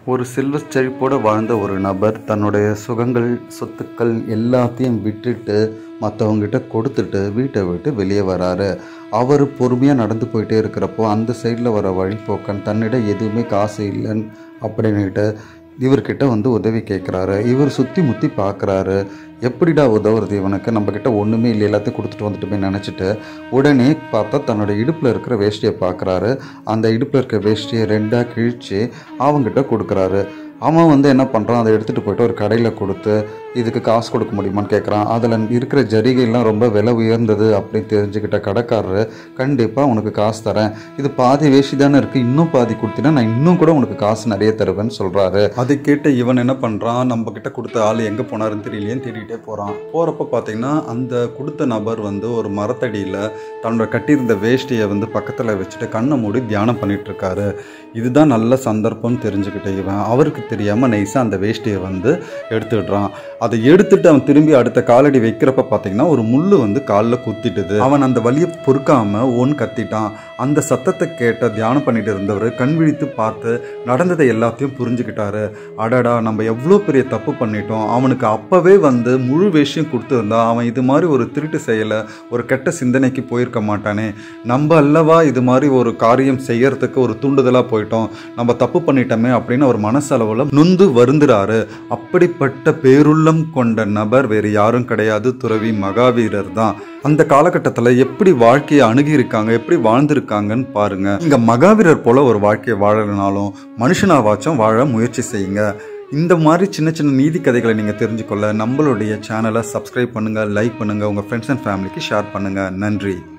ஒரு செல்வ செழிப்போடு வாழ்ந்த ஒரு நபர் தன்னுடைய சுகங்கள் சொத்துக்கள் எல்லாத்தையும் விட்டுட்டு மற்றவங்ககிட்ட கொடுத்துட்டு வீட்டை விட்டு வெளியே வராரு அவர் பொறுமையாக நடந்து போயிட்டே இருக்கிறப்போ அந்த சைடில் வர வழிப்போக்கன் தன்னிடம் எதுவுமே காசு இல்லைன்னு அப்படின்னுட்டு இவர்கிட்ட வந்து உதவி கேட்குறாரு இவர் சுற்றி முற்றி பார்க்குறாரு எப்படிடா உதவுறது இவனுக்கு நம்மக்கிட்ட ஒன்றுமே இல்லை எல்லாத்தையும் கொடுத்துட்டு வந்துட்டுமே நினச்சிட்டு உடனே பார்த்தா தன்னோட இடுப்பில் இருக்கிற வேஷ்டியை பார்க்குறாரு அந்த இடுப்பில் இருக்கிற வேஷ்டியை ரெண்டாக கிழித்து அவங்ககிட்ட கொடுக்குறாரு அவன் வந்து என்ன பண்ணுறான் அதை எடுத்துகிட்டு போயிட்டு ஒரு கடையில் கொடுத்து இதுக்கு காசு கொடுக்க முடியுமான்னு கேட்குறான் அதில் இருக்கிற ஜரிகைலாம் ரொம்ப விலை உயர்ந்தது அப்படின்னு தெரிஞ்சுக்கிட்ட கடைக்காரரு கண்டிப்பாக உனக்கு காசு தரேன் இது பாதி வேஷ்டி தானே இருக்குது இன்னும் பாதி கொடுத்தீங்கன்னா நான் இன்னும் கூட உனக்கு காசு நிறைய தருவேன்னு சொல்கிறாரு அதை கேட்ட இவன் என்ன பண்ணுறான் நம்ம கிட்ட கொடுத்த ஆள் எங்கே போனாருன்னு தெரியலையேன்னு தேடிட்டே போகிறான் போகிறப்ப பார்த்தீங்கன்னா அந்த கொடுத்த நபர் வந்து ஒரு மரத்தடியில் தன்னோட கட்டியிருந்த வேஷ்டியை வந்து பக்கத்தில் வச்சுட்டு கண்ணை மூடி தியானம் பண்ணிட்டு இருக்காரு இதுதான் நல்ல சந்தர்ப்பம்னு தெரிஞ்சுக்கிட்ட இவன் அவருக்கு தெரியாமல் நைஸாக அந்த வேஷ்டியை வந்து எடுத்துடுறான் அதை எடுத்துட்டு அவன் திரும்பி அடுத்த காலடி வைக்கிறப்ப பார்த்தீங்கன்னா ஒரு முள்ளு வந்து காலில் குத்திட்டுது அவன் அந்த வலியை பொறுக்காம ஒன் கத்திட்டான் அந்த சத்தத்தை கேட்ட தியானம் பண்ணிட்டு இருந்தவர் கண் விழித்து பார்த்து நடந்ததை எல்லாத்தையும் புரிஞ்சுக்கிட்டாரு அடடா நம்ம எவ்வளோ பெரிய தப்பு பண்ணிட்டோம் அவனுக்கு அப்போவே வந்து முழு வேஷம் கொடுத்துருந்தா அவன் இது மாதிரி ஒரு திருட்டு செயலை ஒரு கெட்ட சிந்தனைக்கு போயிருக்க மாட்டானே நம்ம அல்லவா இது மாதிரி ஒரு காரியம் செய்யறதுக்கு ஒரு தூண்டுதலாக போயிட்டோம் நம்ம தப்பு பண்ணிட்டோமே அப்படின்னு அவர் மனசளவில் நொந்து வருந்துறாரு அப்படிப்பட்ட பேருள்ளம் கொண்ட நபர் வேறு யாரும் கிடையாது துறவி மகாவீரர் தான் அந்த காலகட்டத்தில் எப்படி வாழ்க்கையை அணுகியிருக்காங்க எப்படி வாழ்ந்திருக்காங்கன்னு பாருங்க இங்க மகாவீரர் போல ஒரு வாழ்க்கையை வாழலனாலும் மனுஷனாவாச்சும் வாழ முயற்சி செய்யுங்க இந்த மாதிரி சின்ன சின்ன நீதி கதைகளை நீங்கள் தெரிஞ்சுக்கொள்ள நம்மளுடைய சேனலை சப்ஸ்கிரைப் பண்ணுங்கள் லைக் பண்ணுங்கள் உங்கள் ஃப்ரெண்ட்ஸ் அண்ட் ஃபேமிலிக்கு ஷேர் பண்ணுங்கள் நன்றி